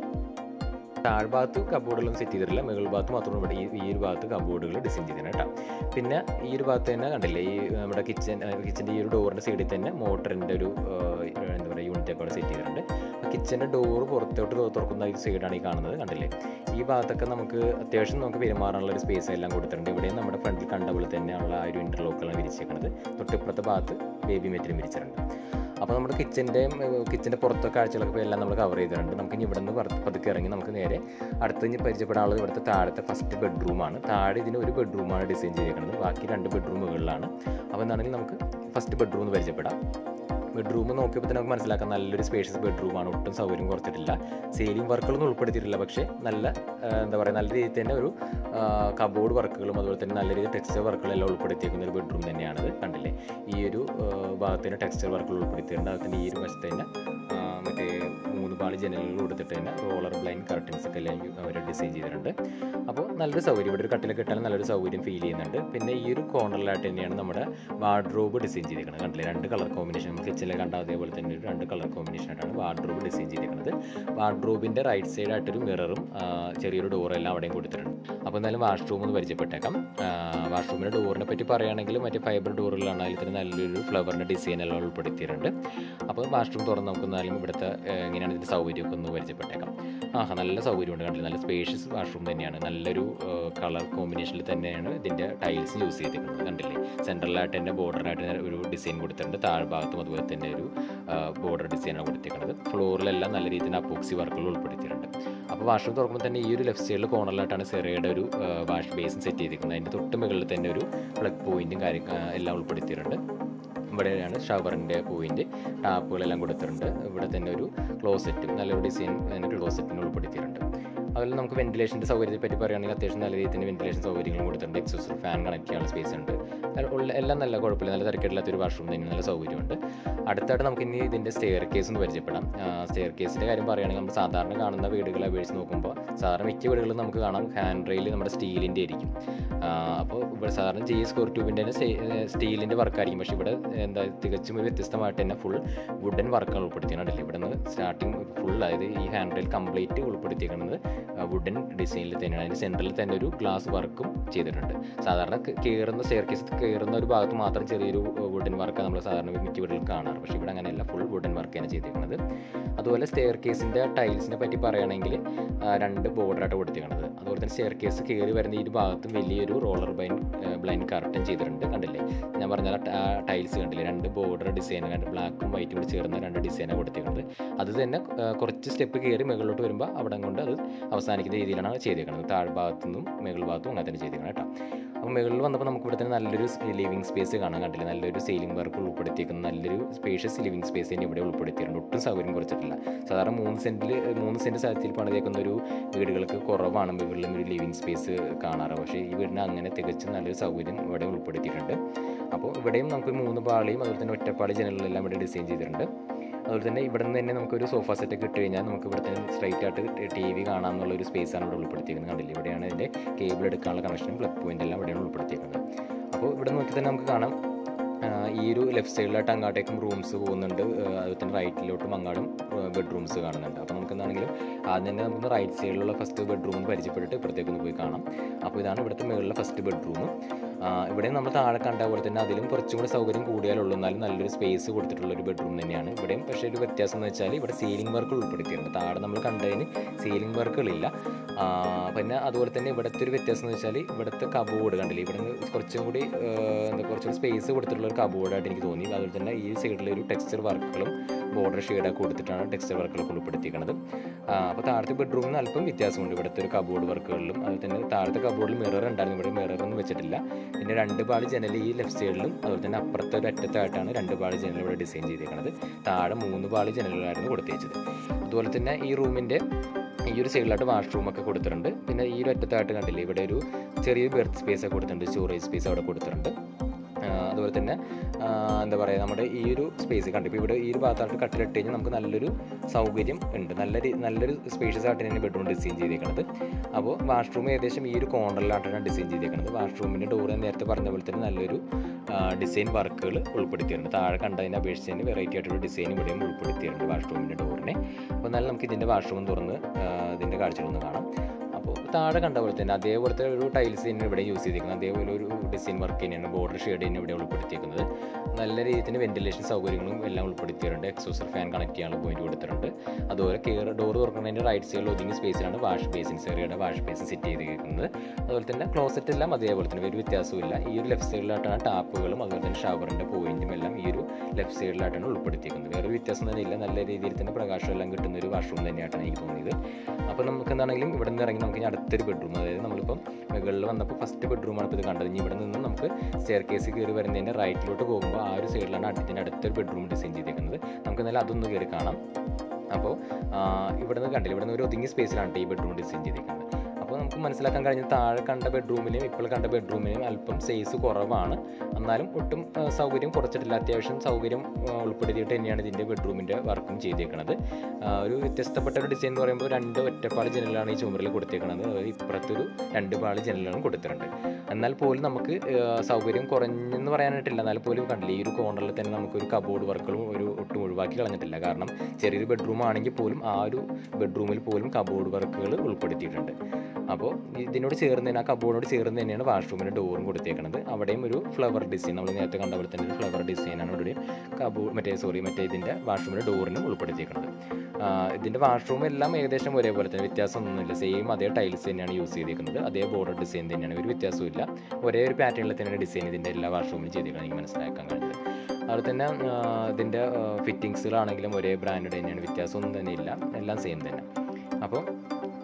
താഴ്ഭാഗത്ത് കബോർഡുകളൊന്നും സെറ്റ് ചെയ്തിട്ടില്ല മുകൾ ഭാഗത്ത് മാത്രമാണ് ഇവിടെ ഈ ഈ ഒരു ഭാഗത്ത് കബോർഡുകൾ ഡിസൈൻ ചെയ്തിട്ടുണ്ട് കേട്ടോ പിന്നെ ഈ ഒരു ഭാഗത്ത് തന്നെ കണ്ടില്ലേ ഈ നമ്മുടെ കിച്ചൺ കിച്ചൻ്റെ ഈ ഒരു ഡോറിൻ്റെ സൈഡിൽ തന്നെ മോട്ടറിൻ്റെ ഒരു ഏഹ്, എന്താ പറയുക യൂണിറ്റ് ഒക്കെ അവിടെ സെറ്റ് ചെയ്തിട്ടുണ്ട് കിച്ചൻ്റെ ഡോറ് പുറത്തോട്ട് തു- തുറക്കുന്ന ഈ സൈഡാണ് ഈ കാണുന്നത് കണ്ടില്ലേ ഈ ഭാഗത്തൊക്കെ നമുക്ക് അത്യാവശ്യം നമുക്ക് പെരുമാറാനുള്ള ഒരു സ്പേസ് എല്ലാം കൊടുത്തിട്ടുണ്ട് ഇവിടെയും നമ്മുടെ ഫ്രണ്ടിൽ കണ്ട പോലെ തന്നെയുള്ള ആ ഒരു ഇൻ്റർലോക്കാണ് വിരിച്ചേക്കുന്നത് തൊട്ടിപ്പുറത്തെ ഭാഗത്ത് ബേബി മെറ്റീരിയൽ വിരിച്ചിട്ടുണ്ട് അപ്പോൾ നമ്മുടെ കിച്ചൻ്റെയും കിച്ചൻ്റെ പുറത്തെ കാഴ്ചകളൊക്കെ എല്ലാം നമ്മൾ കവർ ചെയ്തിട്ടുണ്ട് നമുക്ക് ഇനി ഇവിടെ നിന്ന് പതുക്കെ ഇറങ്ങി നമുക്ക് നേരെ അടുത്ത് ഇനി പരിചയപ്പെടാനുള്ളത് ഇവിടുത്തെ താഴത്തെ ഫസ്റ്റ് ബെഡ്റൂമാണ് താഴെ ഇതിന് ഒരു ബെഡ്റൂമാണ് ഡിസൈൻ ചെയ്തിരിക്കുന്നത് ബാക്കി രണ്ട് ബെഡ്റൂം മുകളിലാണ് അപ്പോൾ എന്താണെങ്കിൽ നമുക്ക് ഫസ്റ്റ് ബെഡ്റൂം എന്ന് പരിചയപ്പെടാം ബെഡ്റൂം നോക്കിയപ്പോൾ തന്നെ നമുക്ക് മനസ്സിലാക്കാം നല്ലൊരു സ്പേഷ്യസ് ബെഡ്റൂമാണ് ഒട്ടും സൗകര്യം കുറച്ചിട്ടില്ല സീലിംഗ് വർക്കുകളൊന്നും ഉൾപ്പെടുത്തിയിട്ടില്ല പക്ഷേ നല്ല ആ, എന്താ പറയുക നല്ല രീതിയിൽ തന്നെ ഒരു കബോർഡ് വർക്കുകളും അതുപോലെ തന്നെ നല്ല രീതിയിൽ ടെക്സ്ചർ വർക്കുകളെല്ലാം ഉൾപ്പെടുത്തിയിരിക്കുന്ന ഒരു ബെഡ്റൂം തന്നെയാണിത് കണ്ടില്ലേ ഈ ഒരു ആ, ഭാഗത്തിന് ടെക്സ്ചർ വർക്കുകൾ ഉൾപ്പെടുത്തിയിട്ടുണ്ട് അതിന് ഈ ഒരു വശത്ത് തന്നെ ആ, മറ്റേ മൂന്ന് പാളി ജനലുകൾ കൊടുത്തിട്ട് തന്നെ റോളർ ബ്ലൈൻഡ് കർട്ടൻസ് ഒക്കെ എല്ലാം അവർ ഡിസൈൻ ചെയ്തിട്ടുണ്ട് അപ്പോൾ നല്ലൊരു സൗകര്യം ഇവിടെ ഒരു കട്ടിലൊക്കെ ഇട്ടാലും നല്ലൊരു സൗകര്യം ഫീൽ ചെയ്യുന്നുണ്ട് പിന്നെ ഈ ഒരു കോർണറിലായിട്ട് തന്നെയാണ് നമ്മുടെ വാർഡ്രോബ് ഡിസൈൻ ചെയ്തിരിക്കുന്നത് കണ്ടില്ലേ രണ്ട് കളർ കോമ്പിനേഷൻ നമ്മൾ കിച്ചണിൽ കണ്ട അതേപോലെ തന്നെ ഒരു രണ്ട് കളർ കോമ്പിനേഷനായിട്ടാണ് വാർഡ്രോബ് ഡിസൈൻ ചെയ്തിരിക്കുന്നത് വാർഡ്രോബിൻ്റെ റൈറ്റ് സൈഡായിട്ടൊരു മിററും ചെറിയൊരു ഡോറെല്ലാം അവിടെയും കൊടുത്തിട്ടുണ്ട് അപ്പോൾ എന്തായാലും വാഷ്റൂം ഒന്ന് പരിചയപ്പെട്ടേക്കാം വാഷ്റൂമിൻ്റെ ഡോറിനെ പറ്റി പറയുകയാണെങ്കിൽ മറ്റേ ഫൈബർ ഡോറുകളാണ് അതിൽ തന്നെ നല്ലൊരു ഫ്ലവറിൻ്റെ ഡിസൈൻ എല്ലാം ഉൾപ്പെടുത്തിയിട്ടുണ്ട് അപ്പോൾ വാഷ്റൂം തുറന്ന് നമുക്ക് എന്നാലും ഇവിടുത്തെ ആ, എങ്ങനെയാണ് ഇതിൻ്റെ സൗകര്യമൊക്കെ ഒന്ന് പരിചയപ്പെട്ടേക്കാം ആഹാ നല്ല സൗകര്യമുണ്ട് കണ്ടില്ല നല്ല സ്പേഷ്യസ് വാഷ്റൂം തന്നെയാണ് നല്ലൊരു കളർ കോമ്പിനേഷനിൽ തന്നെയാണ് ഇതിൻ്റെ ടൈൽസ് യൂസ് ചെയ്തിരിക്കുന്നത് കണ്ടില്ലേ സെൻട്രലായിട്ട് തന്നെ ബോർഡറായിട്ട് ഒരു ഡിസൈൻ കൊടുത്തിട്ടുണ്ട് താഴ്ഭാഗത്തും അതുപോലെ തന്നെ ഒരു ബോർഡർ ഡിസൈനാണ് കൊടുത്തിരിക്കുന്നത് ഫ്ലോറിലെല്ലാം നല്ല രീതിയിൽ അപ്പോക്സി വർക്കുകൾ ഉൾപ്പെടുത്തിയിട്ടുണ്ട് അപ്പോൾ വാഷ്റൂം തുറക്കുമ്പോൾ തന്നെ ഈ ഒരു ലെഫ്റ്റ് സൈഡിൽ കോർണറിലായിട്ടാണ് സെറയുടെ ഒരു വാഷ് ബേസിൻ സെറ്റ് ചെയ്തിരിക്കുന്നത് അതിൻ്റെ തൊട്ട് മുകളിൽ തന്നെ ഒരു പ്ലഗ് പോയിന്റും കാര്യം ആ, എല്ലാം ഉൾപ്പെടുത്തിയിട്ടുണ്ട് ഇവിടെയാണ് ഷവറിൻ്റെ പോയിന്റ് ടാപ്പുകളെല്ലാം കൊടുത്തിട്ടുണ്ട് ഇവിടെ തന്നെ ഒരു ക്ലോസറ്റും നല്ലൊരു ഡിസൈൻ അതിന് ക്ലോസറ്റിന് ഉൾപ്പെടുത്തിയിട്ടുണ്ട് അതുപോലെ നമുക്ക് വെന്റിലേഷൻ്റെ സൗകര്യത്തെ പറ്റി പറയുകയാണെങ്കിൽ അത്യാവശ്യം നല്ല രീതിയിൽ തന്നെ വെന്റിലേഷൻ സൗകര്യങ്ങളും കൊടുത്തിട്ടുണ്ട് എക്സോസ് ഫാൻ കണക്ട് ചെയ്യാനുള്ള സ്പേസ് ഉണ്ട് അത് ഉള്ള എല്ലാം നല്ല കുഴപ്പമില്ല നല്ല തിരക്കില്ലാത്തൊരു വാഷ്റൂം തന്നെ നല്ല സൗകര്യമുണ്ട് അടുത്തായിട്ട് നമുക്ക് ഇനി ഇതിൻ്റെ സ്റ്റെയർ കേസ് ഒന്ന് പരിചയപ്പെടാം സ്റ്റെയർ കേസിൻ്റെ കാര്യം പറയുകയാണെങ്കിൽ നമ്മൾ സാധാരണ കാണുന്ന വീടുകളെ അപേക്ഷിച്ച് നോക്കുമ്പോൾ സാധാരണ മിക്ക വീടുകളിലും നമുക്ക് കാണാം ഹാൻഡ് റെയിൽ നമ്മുടെ സ്റ്റീലിൻ്റെ ആയിരിക്കും അപ്പോൾ ഇവിടെ സാധാരണ ജി സ്കോർ ട്യൂബിൻ്റെ തന്നെ സ്റ്റീലിൻ്റെ വർക്കായിരിക്കും പക്ഷേ ഇവിടെ എന്താ തികച്ചും ഒരു വ്യത്യസ്തമായിട്ട് തന്നെ ഫുൾ വുഡൻ വർക്കാണ് ഉൾപ്പെടുത്തിയിട്ടുണ്ടല്ലേ ഇവിടെ നിന്ന് സ്റ്റാർട്ടിങ് ഫുൾ അതായത് ഈ ഹാൻഡ് റെയിൽ കംപ്ലീറ്റ് ഉൾപ്പെടുത്തിയിരിക്കുന്നത് വുഡൻ ഡിസൈനിൽ തന്നെയാണ് അതിന് സെൻറ്ററിൽ തന്നെ ഒരു ഗ്ലാസ് വർക്കും ചെയ്തിട്ടുണ്ട് സാധാരണ കയറുന്ന സ്റ്റെയർ കേസ് കയറുന്ന ഒരു ഭാഗത്ത് മാത്രം ചെറിയൊരു വുഡൻ വർക്ക് നമ്മൾ സാധാരണ മിക്ക വീടുകളിൽ കാണാറ് പക്ഷേ ഇവിടെ അങ്ങനെയല്ല ഫുൾ വുഡൻ വർക്കാണ് ചെയ്തിരിക്കുന്നത് അതുപോലെ സ്റ്റെയർ കേസിൻ്റെ ടൈൽസിനെ പറ്റി പറയുകയാണെങ്കിൽ രണ്ട് ബോർഡറായിട്ട് കൊടുത്തിരിക്കുന്നത് അതുപോലെ തന്നെ സ്റ്റെയർ കേസ് കയറി വരുന്ന ഈ ഒരു ഭാഗത്തും വലിയൊരു റോളർ ബൈൻ ബ്ലൈൻഡ് കർട്ടൻ ചെയ്തിട്ടുണ്ട് കണ്ടില്ലേ ഞാൻ പറഞ്ഞ ടൈൽസ് കണ്ടില്ലേ രണ്ട് ബോർഡർ ഡിസൈൻ കണ്ട് ബ്ലാക്കും വൈറ്റും കൂടി ചേർന്ന രണ്ട് ഡിസൈനാണ് കൊടുത്തിരിക്കുന്നത് അത് തന്നെ ആ, കുറച്ച് സ്റ്റെപ്പ് കയറി മുകളിലോട്ട് വരുമ്പോൾ അവിടെ കൊണ്ട് അത് അവസാനിക്കുന്ന രീതിയിലാണ് ചെയ്തേക്കുന്നത് താഴ്ഭാഗത്തു നിന്നും മുകൾ ഭാഗത്തും അങ്ങനെ തന്നെ ചെയ്തേക്കണം കേട്ടോ അപ്പോൾ മുകളിൽ വന്നപ്പോൾ നമുക്ക് ഇവിടെ തന്നെ നല്ലൊരു ലിവിങ് സ്പേസ് കാണാൻ കണ്ടില്ല നല്ലൊരു സീലിംഗ് വർക്ക് ഉൾപ്പെടുത്തിയിരിക്കുന്ന നല്ലൊരു സ്പേഷ്യസ് ലിവിങ് സ്പേസ് തന്നെ ഇവിടെ ഉൾപ്പെടുത്തിയിട്ടുണ്ട് ഒട്ടും സൗകര്യം കുറച്ചിട്ടില്ല സാധാരണ മൂന്ന് സെൻറ്റിൽ മൂന്ന് സെൻറ്റ് സ്ഥലത്തിൽ പണിതേക്കുന്ന ഒരു വീടുകൾക്ക് കുറവാണ് മുകളിലും ഒരു ലിവിങ് സ്പേസ് കാണാറ് പക്ഷേ ഈ വീടിന് അങ്ങനെ തികച്ചും നല്ലൊരു സൗകര്യം ഇവിടെ ഉൾപ്പെടുത്തിയിട്ടുണ്ട് അപ്പോൾ ഇവിടെയും നമുക്ക് മൂന്ന് പാളിയും അതുപോലെ തന്നെ ഒറ്റപ്പാളി ജനലുകളെല്ലാം ഇവിടെ ഡിസൈൻ ചെയ്തിട്ടുണ്ട് അതുപോലെ തന്നെ ഇവിടെ നിന്ന് തന്നെ നമുക്കൊരു സോഫ സെറ്റ് ഒക്കെ ഇട്ട് കഴിഞ്ഞാൽ നമുക്ക് ഇവിടെ തന്നെ സ്ട്രൈറ്റ് ആയിട്ട് ടി വി കാണാമെന്നുള്ള ഒരു സ്പേസാണ് ഇവിടെ ഉൾപ്പെടുത്തിയിരിക്കുന്നത് കണ്ടില്ലേ ഇവിടെയാണ് ഇതിൻ്റെ കേബിൾ എടുക്കാനുള്ള കണക്ഷനും പ്ലഗ് പോയിന്റ് എല്ലാം ഇവിടെയാണ് ഉൾപ്പെടുത്തിയിരിക്കുന്നത് അപ്പോൾ ഇവിടെ നോക്കി തന്നെ നമുക്ക് കാണാം ആ, ഈ ഒരു ലെഫ്റ്റ് സൈഡിലായിട്ട് അങ്ങോട്ടേക്കും റൂംസ് പോകുന്നുണ്ട് ആ, അതുപോലെ തന്നെ റൈറ്റിലോട്ടും അങ്ങാടും ബെഡ്റൂംസ് കാണുന്നുണ്ട് അപ്പോൾ നമുക്ക് എന്താണെങ്കിലും ആദ്യം തന്നെ നമുക്ക് റൈറ്റ് സൈഡിലുള്ള ഫസ്റ്റ് ബെഡ്റൂം പരിചയപ്പെട്ടിട്ട് ഇപ്പുറത്തേക്ക് ഒന്ന് പോയി കാണാം അപ്പോൾ ഇതാണ് ഇവിടുത്തെ മുകളിലെ ഫസ്റ്റ് ബെഡ്റൂം ഇവിടെ നമ്മൾ താഴെ കണ്ട പോലെ തന്നെ അതിലും കുറച്ചും കൂടി സൗകര്യം കൂടിയാലുള്ളൂ എന്നാലും നല്ലൊരു സ്പേസ് കൊടുത്തിട്ടുള്ള ഒരു ബെഡ്റൂം തന്നെയാണ് ഇവിടെയും പക്ഷേ ഒരു വ്യത്യാസം എന്ന് വെച്ചാൽ ഇവിടെ സീലിംഗ് വർക്ക് ഉൾപ്പെടുത്തിയിട്ടുണ്ട് താഴെ നമ്മൾ കണ്ടതിന് സീലിംഗ് വർക്കുകളില്ല ആ, പിന്നെ അതുപോലെ തന്നെ ഇവിടുത്തെ ഒരു വ്യത്യാസം എന്ന് വെച്ചാൽ ഇവിടുത്തെ കബോർഡ് കണ്ടില്ലേ ഇവിടെ നിന്ന് കുറച്ചും കൂടി ആ, എന്താ കുറച്ചുകൂടി സ്പേസ് കൊടുത്തിട്ടുള്ള ഒരു കബോർഡായിട്ട് എനിക്ക് തോന്നി അതുപോലെ തന്നെ ഈ സൈഡിൽ ഒരു ടെക്സ്ചർ വർക്കുകളും ബോർഡർ ഷെയ്ഡൊക്കെ കൊടുത്തിട്ടാണ് ടെക്സ്ചർ വർക്കുകളൊക്കെ ഉൾപ്പെടുത്തിയിരിക്കുന്നത് അപ്പോൾ താഴത്തെ ബെഡ്റൂമിന് അല്പം വ്യത്യാസമുണ്ട് ഇവിടുത്തെ ഒരു കബോർഡ് വർക്കുകളിലും അതുപോലെ തന്നെ താഴത്തെ കബോർഡിൽ മിറർ ഉണ്ടായിരുന്നു ഇവിടെ മിറർ ഒന്നും വെച്ചിട്ടില്ല പിന്നെ രണ്ട് പാളി ജനൽ ഈ ലെഫ്റ്റ് സൈഡിലും അതുപോലെ തന്നെ അപ്പുറത്തെ ഒരു അറ്റത്തായിട്ടാണ് രണ്ട് പാളി ജനൽ ഇവിടെ ഡിസൈൻ ചെയ്തിരിക്കുന്നത് താഴെ മൂന്ന് പാളി ജനലുകളായിരുന്നു കൊടുത്തേച്ചത് അതുപോലെ തന്നെ ഈ റൂമിൻ്റെ ഈ ഒരു സൈഡിലായിട്ട് വാഷ്റൂം ഒക്കെ കൊടുത്തിട്ടുണ്ട് പിന്നെ ഈ ഒരു അറ്റത്തായിട്ട് കണ്ടില്ലേ ഇവിടെ ഒരു ചെറിയൊരു ബെർത്ത് സ്പേസ് ഒക്കെ കൊടുത്തിട്ടുണ്ട് സ്റ്റോറേജ് സ്പേസ് അവിടെ കൊടുത്തിട്ടുണ്ട് ആ, അതുപോലെ തന്നെ ആ, എന്താ പറയുക നമ്മുടെ ഈ ഒരു സ്പേസ് കണ്ടു ഇപ്പോൾ ഇവിടെ ഈ ഒരു ഭാഗത്തായിട്ട് കട്ടിലിട്ട് കഴിഞ്ഞാൽ നമുക്ക് നല്ലൊരു സൗകര്യം ഉണ്ട് നല്ല രീ- നല്ലൊരു സ്പേഷ്യസ് ആയിട്ട് തന്നെ ബെഡ്റൂം ഡിസൈൻ ചെയ്തേക്കുന്നത് അപ്പോൾ വാഷ്റൂം ഏകദേശം ഈ ഒരു കോർണറിലായിട്ടാണ് ഡിസൈൻ ചെയ്തേക്കുന്നത് വാഷ്റൂമിൻ്റെ ഡോർ നേരത്തെ പറഞ്ഞ പോലെ തന്നെ നല്ലൊരു ഡിസൈൻ വർക്കുകൾ ഉൾപ്പെടുത്തിയിട്ടുണ്ട് താഴെ കണ്ടതിനെ അപേക്ഷിച്ച് തന്നെ വെറൈറ്റി ആയിട്ടുള്ള ഡിസൈൻ ഇവിടെയും ഉൾപ്പെടുത്തിയിട്ടുണ്ട് വാഷ്റൂമിൻ്റെ ഡോറിനെ അപ്പോൾ എന്നാലും നമുക്ക് ഇതിൻ്റെ വാഷ്റൂം തുറന്ന് ആ, ഇതിൻ്റെ കാഴ്ചകളൊന്ന് കാണാം അപ്പോൾ താഴെ കണ്ട പോലെ തന്നെ അതേപോലത്തെ ഒരു ടൈൽസ് തന്നെ ഇവിടെ യൂസ് ചെയ്തിരിക്കുന്നത് അതേപോലെ ഒരു ഡിസൈൻ വർക്ക് തന്നെയാണ് ബോർഡർ ഷെയ്ഡ് തന്നെ ഇവിടെ ഉൾപ്പെടുത്തിയിരിക്കുന്നത് നല്ല രീതിയിൽ തന്നെ വെന്റിലേഷൻ സൗകര്യങ്ങളും എല്ലാം ഉൾപ്പെടുത്തിയിട്ടുണ്ട് എക്സോസർ ഫാൻ കണക്ട് ചെയ്യാനുള്ള പോയിന്റ് കൊടുത്തിട്ടുണ്ട് അതുപോലെ കെയർ ഡോർ തുറക്കുന്നതിൻ്റെ റൈറ്റ് സൈഡിൽ ഒതുങ്ങിയ സ്പേസിലാണ് വാഷ് ബേസിൻസ് ഏറിയയുടെ വാഷ് ബേസിൻ സെറ്റ് ചെയ്തിരിക്കുന്നത് അതുപോലെ തന്നെ ക്ലോസറ്റ് എല്ലാം അതേപോലെ തന്നെ ഒരു വ്യത്യാസമില്ല ഈ ഒരു ലെഫ്റ്റ് സൈഡിലായിട്ടാണ് ടാപ്പുകളും അതുപോലെ തന്നെ ഷവറിൻ്റെ പോയിന്റും എല്ലാം ഈ ഒരു ലെഫ്റ്റ് സൈഡിലായിട്ടാണ് ഉൾപ്പെടുത്തിയിരിക്കുന്നത് വേറെ വ്യത്യാസം തന്നെ ഇല്ല നല്ല രീതിയിൽ തന്നെ പ്രകാശം എല്ലാം കിട്ടുന്ന ഒരു വാഷ്റൂം തന്നെയായിട്ടാണ് എനിക്ക് തോന്നിയത് അപ്പോൾ നമുക്ക് എന്താണെങ്കിലും ഇവിടെ നിന്ന് ഇറങ്ങി നമുക്ക് ഇനി അടുത്തൊരു ബെഡ്റൂം അതായത് നമ്മളിപ്പം മുകളിൽ വന്നപ്പോൾ ഫസ്റ്റ് ബെഡ്റൂമാണ് ഇപ്പോൾ ഇത് കണ്ടത് ഇനി ഇവിടെ നിന്ന് നമുക്ക് സ്റ്റെയർ കേസ് കയറി വരുന്നതിൻ്റെ റൈറ്റിലോട്ട് പോകുമ്പോൾ ആ ഒരു സൈഡിലാണ് അടുത്തിൻ്റെ അടുത്തൊരു ബെഡ്റൂം ഡിസൈൻ ചെയ്തിരിക്കുന്നത് നമുക്ക് എന്തായാലും അതൊന്ന് കയറി കാണാം അപ്പോൾ ഇവിടെ നിന്ന് കണ്ടില്ല ഇവിടെ നിന്ന് ഒരു ഒതുങ്ങിയ സ്പേസിലാണ് ഈ ബെഡ്റൂം ഡിസൈൻ ചെയ്തിരിക്കുന്നത് അപ്പോൾ നമുക്ക് മനസ്സിലാക്കാൻ കഴിഞ്ഞ താഴെ കണ്ട ബെഡ്റൂമിലും ഇപ്പോൾ കണ്ട ബെഡ്റൂമിലും അല്പം സൈസ് കുറവാണ് എന്നാലും ഒട്ടും ആ, സൗകര്യം കുറച്ചിട്ടില്ല അത്യാവശ്യം സൗകര്യം ആ, ഉൾപ്പെടുത്തിയിട്ട് തന്നെയാണ് ഇതിൻ്റെ ബെഡ്റൂമിൻ്റെ വർക്കും ചെയ്തേക്കുന്നത് ആ, ഒരു വ്യത്യസ്തപ്പെട്ട ഒരു ഡിസൈൻ എന്ന് പറയുമ്പോൾ രണ്ട് ഒറ്റപ്പാളി ജനലാണ് ഈ ചുമരിൽ കൊടുത്തേക്കുന്നത് അതായത് ഇപ്പുറത്തൊരു രണ്ട് പാളി ജനലാണ് കൊടുത്തിട്ടുണ്ട് എന്നാൽ പോലും നമുക്ക് ആ, സൗകര്യം കുറഞ്ഞെന്ന് പറയാനായിട്ടില്ല എന്നാൽ പോലും കണ്ടില്ല ഈ ഒരു കോർണറിൽ തന്നെ നമുക്കൊരു കബോർഡ് വർക്കുകളും ഒരു ഒട്ടും ഒഴിവാക്കി കളഞ്ഞിട്ടില്ല കാരണം ചെറിയൊരു ബെഡ്റൂം ആണെങ്കിൽ പോലും ആ ഒരു ബെഡ്റൂമിൽ പോലും കബോർഡ് വർക്കുകൾ ഉൾപ്പെടുത്തിയിട്ടുണ്ട് അപ്പോൾ ഇതിനോട് ചേർന്ന് തന്നെ ആ കബോർഡിനോട് ചേർന്ന് തന്നെയാണ് വാഷ്റൂമിൻ്റെ ഡോറും കൊടുത്തേക്കുന്നത് അവിടെയും ഒരു ഫ്ലവർ ഡിസൈൻ നമ്മൾ നേരത്തെ കണ്ട പോലെ തന്നെ ഒരു ഫ്ലവർ ഡിസൈനാണ് ഇവിടെ കബോ മറ്റേ സോറി മറ്റേ ഇതിൻ്റെ വാഷ്റൂമിൻ്റെ ഡോറിനും ഉൾപ്പെടുത്തിയേക്കുന്നത് ആ, ഇതിൻ്റെ വാഷ്റൂം എല്ലാം ഏകദേശം ഒരേപോലെ തന്നെ വ്യത്യാസമൊന്നുമില്ല സെയിം അതേ ടൈൽസ് തന്നെയാണ് യൂസ് ചെയ്തിരിക്കുന്നത് അതേ ബോർഡർ ഡിസൈൻ തന്നെയാണ് ഒരു വ്യത്യാസമില്ല ഒരേ ഒരു പാറ്റേണിൽ തന്നെയാണ് ഡിസൈൻ ഇതിൻ്റെ എല്ലാ വാഷ്റൂമിലും ചെയ്തിരിക്കുന്നത് എനിക്ക് മനസ്സിലാക്കാൻ കഴിഞ്ഞത് അതുപോലെ തന്നെ ആ, ഇതിൻ്റെ ഫിറ്റിങ്സുകളാണെങ്കിലും ഒരേ ബ്രാൻഡ് തന്നെയാണ് വ്യത്യാസമൊന്നും തന്നെ ഇല്ല എല്ലാം സെയിം തന്നെ അപ്പോൾ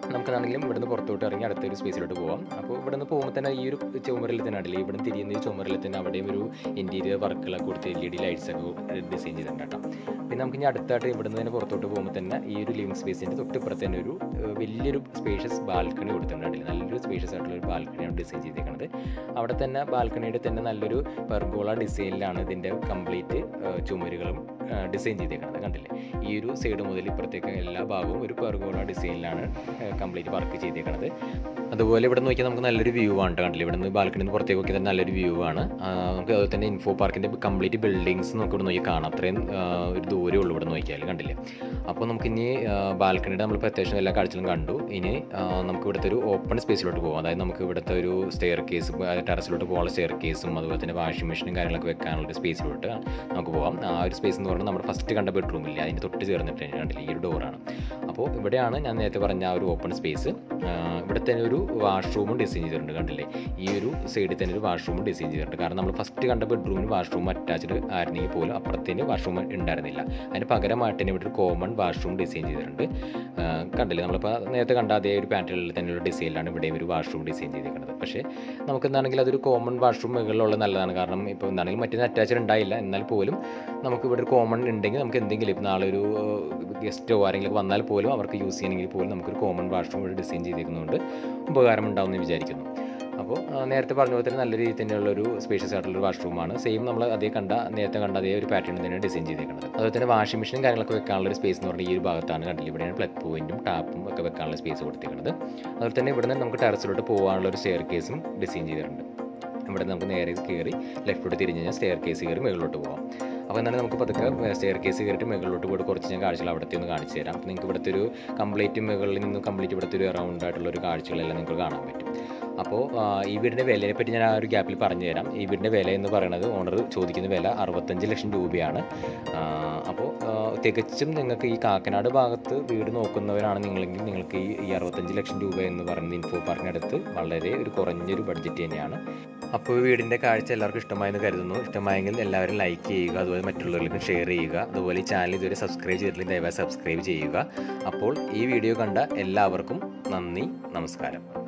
നമുക്കാണെങ്കിലും ഇവിടുന്ന് പുറത്തോട്ട് ഇറങ്ങി അടുത്തൊരു സ്പേസിലോട്ട് പോകാം അപ്പോൾ ഇവിടുന്ന് പോകുമ്പോൾ തന്നെ ഈ ഒരു ചുമരിൽ തന്നെ അടില്ലേ ഇവിടുന്ന് തിരിയുന്ന ഈ ചുമരിൽ തന്നെ അവിടെയും ഒരു ഇൻറ്റീരിയർ വർക്കുകളൊക്കെ കൊടുത്ത് എൽ ഇ ഡി ലൈറ്റ്സ് ഒക്കെ ഡിസൈൻ ചെയ്തിട്ടുണ്ട് കേട്ടോ പിന്നെ നമുക്ക് ഇനി അടുത്തായിട്ട് ഇവിടുന്ന് തന്നെ പുറത്തോട്ട് പോകുമ്പോൾ തന്നെ ഈ ഒരു ലിവിങ് സ്പേസിൻ്റെ തൊട്ടിപ്പുറത്ത് തന്നെ ഒരു ഏഹ്, വലിയൊരു സ്പേഷ്യസ് ബാൽക്കണി കൊടുത്തിട്ടുണ്ട് അടിയിൽ നല്ലൊരു സ്പേഷ്യസ് ആയിട്ടുള്ള ഒരു ബാൽക്കണിയാണ് ഡിസൈൻ ചെയ്തേക്കുന്നത് അവിടെ തന്നെ ബാൽക്കണിയുടെ തന്നെ നല്ലൊരു പെർഗോള ഡിസൈനിലാണ് ഇതിൻ്റെ കംപ്ലീറ്റ് ചുമരുകളും ഡിസൈൻ ചെയ്തേക്കുന്നത് കണ്ടില്ലേ ഈ ഒരു സൈഡ് മുതൽ ഇപ്പുറത്തേക്ക് എല്ലാ ഭാഗവും ഒരു പെർഗോള ഡിസൈനിലാണ് കംപ്ലീറ്റ് വർക്ക് ചെയ്തേക്കുന്നത് അതുപോലെ ഇവിടെ നോക്കിയാൽ നമുക്ക് നല്ലൊരു വ്യൂ ആണ് ട്ടോ കണ്ടില്ലേ ഇവിടെ നിന്ന് ബാൽക്കണിയിൽ നിന്ന് പുറത്തേക്ക് നോക്കിയാൽ തന്നെ നല്ലൊരു വ്യൂ ആണ് ആ, നമുക്ക് അതുപോലെ തന്നെ ഇൻഫോ പാർക്കിൻ്റെ കംപ്ലീറ്റ് ബിൽഡിങ്സ് നമുക്ക് ഇവിടെ നോക്കി കാണാം അത്രയും ആ, ഒരു ദൂരമേ ഉള്ളൂ ഇവിടെ നോക്കിയാൽ കണ്ടില്ലേ അപ്പോൾ നമുക്ക് ഇനി ബാൽക്കണിയുടെ നമ്മളിപ്പോൾ അത്യാവശ്യം എല്ലാ കാഴ്ചകളും കണ്ടു ഇനി ആ, നമുക്ക് ഇവിടുത്തെ ഒരു ഓപ്പൺ സ്പേസിലോട്ട് പോകാം അതായത് നമുക്ക് ഇവിടുത്തെ ഒരു സ്റ്റെയർ കേസ് ടെറസിലോട്ട് പോകാനുള്ള സ്റ്റെയർ കേസും അതുപോലെ തന്നെ വാഷിംഗ് മെഷീനും കാര്യങ്ങളൊക്കെ വെക്കാനുള്ള ഒരു സ്പേസിലോട്ട് നമുക്ക് പോകാം ആ ഒരു സ്പേസ് എന്ന് പറയുന്നത് നമ്മുടെ ഫസ്റ്റ് കണ്ട ബെഡ്റൂമില്ല അതിൻ്റെ തൊട്ട് ചേർന്നിട്ട് തന്നെ കണ്ടില്ലേ ഈ ഒരു ഡോറാണ് അപ്പോൾ ഇവിടെയാണ് ഞാൻ നേരത്തെ പറഞ്ഞ ആ ഒരു ഓപ്പൺ സ്പേസ് ഇവിടെ തന്നെ ഒരു വാഷ്റൂമും ഡിസൈൻ ചെയ്തിട്ടുണ്ട് കണ്ടില്ലേ ഈ ഒരു സൈഡിൽ തന്നെ ഒരു വാഷ്റൂമും ഡിസൈൻ ചെയ്തിട്ടുണ്ട് കാരണം നമ്മൾ ഫസ്റ്റ് കണ്ട ബെഡ്റൂമിന് വാഷ്റൂം അറ്റാച്ച്ഡ് ആയിരുന്നെങ്കിൽ പോലും അപ്പുറത്തേന് വാഷ്റൂം ഉണ്ടായിരുന്നില്ല അതിന് പകരമായിട്ട് തന്നെ ഇവിടെ ഒരു കോമൺ വാഷ്റൂം ഡിസൈൻ ചെയ്തിട്ടുണ്ട് ആ, കണ്ടില്ലേ നമ്മളിപ്പോൾ നേരത്തെ കണ്ട അതേ ഒരു പാറ്റേണിൽ തന്നെയുള്ള ഡിസൈനിലാണ് ഇവിടെ ഒരു വാഷ്റൂം ഡിസൈൻ ചെയ്തിരിക്കുന്നത് പക്ഷേ നമുക്ക് എന്താണെങ്കിൽ അതൊരു കോമൺ വാഷ്റൂം മുകളിലുള്ള നല്ലതാണ് കാരണം ഇപ്പോൾ എന്താണെങ്കിലും മറ്റേ അറ്റാച്ച്ഡ് ഉണ്ടായില്ല എന്നാൽ പോലും നമുക്ക് ഇവിടെ ഒരു കോമൺ ഉണ്ടെങ്കിൽ നമുക്ക് എന്തെങ്കിലും ഇപ്പോൾ നാളെ ഒരു ഗസ്റ്റോ ആരെങ്കിലും വന്നാൽ പോലും അവർക്ക് യൂസ് ചെയ്യണമെങ്കിൽ പോലും നമുക്കൊരു കോമൺ വാഷ്റൂം ഇവിടെ ഡിസൈൻ ചെയ്തിരിക്കുന്നതുകൊണ്ട് ഉപകാരം ഉണ്ടാവുമെന്ന് വിചാരിക്കുന്നു അപ്പോൾ ആ, നേരത്തെ പറഞ്ഞ പോലെ തന്നെ നല്ല രീതിയിൽ തന്നെയുള്ള ഒരു സ്പേഷ്യസ് ആയിട്ടുള്ള ഒരു വാഷ്റൂമാണ് സെയിം നമ്മൾ അതേ കണ്ട നേരത്തെ കണ്ട അതേ ഒരു പാറ്റേൺ തന്നെയാണ് ഡിസൈൻ ചെയ്തേക്കുന്നത് അതുപോലെ തന്നെ വാഷിംഗ് മെഷീനും കാര്യങ്ങളൊക്കെ വെക്കാനുള്ള ഒരു സ്പേസ് എന്ന് പറഞ്ഞാൽ ഈ ഒരു ഭാഗത്താണ് കണ്ടില്ല ഇവിടെയാണ് പ്ലഗ് പോയിന്റും ടാപ്പും ഒക്കെ വെക്കാനുള്ള സ്പേസ് കൊടുത്തിരിക്കുന്നത് അതുപോലെ തന്നെ ഇവിടെ നിന്ന് നമുക്ക് ടെറസിലോട്ട് പോകാനുള്ള ഒരു സ്റ്റെയർ കേസും ഡിസൈൻ ചെയ്തിട്ടുണ്ട് ഇവിടെ നമുക്ക് നേരെ കയറി ലെഫ്റ്റോട്ട് തിരിഞ്ഞ് കഴിഞ്ഞാൽ സ്റ്റെയർ കേസ് കയറി മുകളിലോട്ട് പോകാം അപ്പോൾ എന്താണ് നമുക്ക് പതുക്കെ സ്റ്റെയർ കേസ് കയറിയിട്ട് മുകളിലോട്ട് പോയിട്ട് കുറച്ച് ഞാൻ കാഴ്ചകൾ അവിടുത്തെ ഒന്ന് കാണിച്ചു തരാം അപ്പോൾ നിങ്ങൾക്ക് ഇവിടുത്തെ ഒരു കംപ്ലീറ്റ് മുകളിൽ നിന്ന് കംപ്ലീറ്റ് ഇവിടുത്തെ ഒരു അറൗണ്ട് ആയിട്ടുള്ള ഒരു കാഴ്ചകളെല്ലാം നിങ്ങൾക്ക് കാണാൻ പറ്റും അപ്പോൾ ആ, ഈ വീടിൻ്റെ വിലയെ പറ്റി ഞാൻ ആ ഒരു ഗ്യാപ്പിൽ പറഞ്ഞു തരാം ഈ വീടിൻ്റെ വില എന്ന് പറയുന്നത് ഓണർ ചോദിക്കുന്ന വില അറുപത്തഞ്ച് ലക്ഷം രൂപയാണ് ആ, അപ്പോൾ ആ, തികച്ചും നിങ്ങൾക്ക് ഈ കാക്കനാട് ഭാഗത്ത് വീട് നോക്കുന്നവരാണ് നിങ്ങളെങ്കിൽ നിങ്ങൾക്ക് ഈ ഈ അറുപത്തഞ്ച് ലക്ഷം രൂപ എന്ന് പറയുന്നത് ഇൻഫോ പാർക്കിനടുത്ത് വളരെ ഒരു കുറഞ്ഞൊരു ബഡ്ജറ്റ് തന്നെയാണ് അപ്പോൾ ഈ വീടിൻ്റെ കാഴ്ച എല്ലാവർക്കും ഇഷ്ടമായെന്ന് കരുതുന്നു ഇഷ്ടമായെങ്കിൽ എല്ലാവരും ലൈക്ക് ചെയ്യുക അതുപോലെ മറ്റുള്ളവരിലേക്കും ഷെയർ ചെയ്യുക അതുപോലെ ഈ ചാനൽ ഇതുവരെ സബ്സ്ക്രൈബ് ചെയ്തിട്ടില്ലെങ്കിൽ ദയവായി സബ്സ്ക്രൈബ് ചെയ്യുക അപ്പോൾ ഈ വീഡിയോ കണ്ട എല്ലാവർക്കും നന്ദി നമസ്കാരം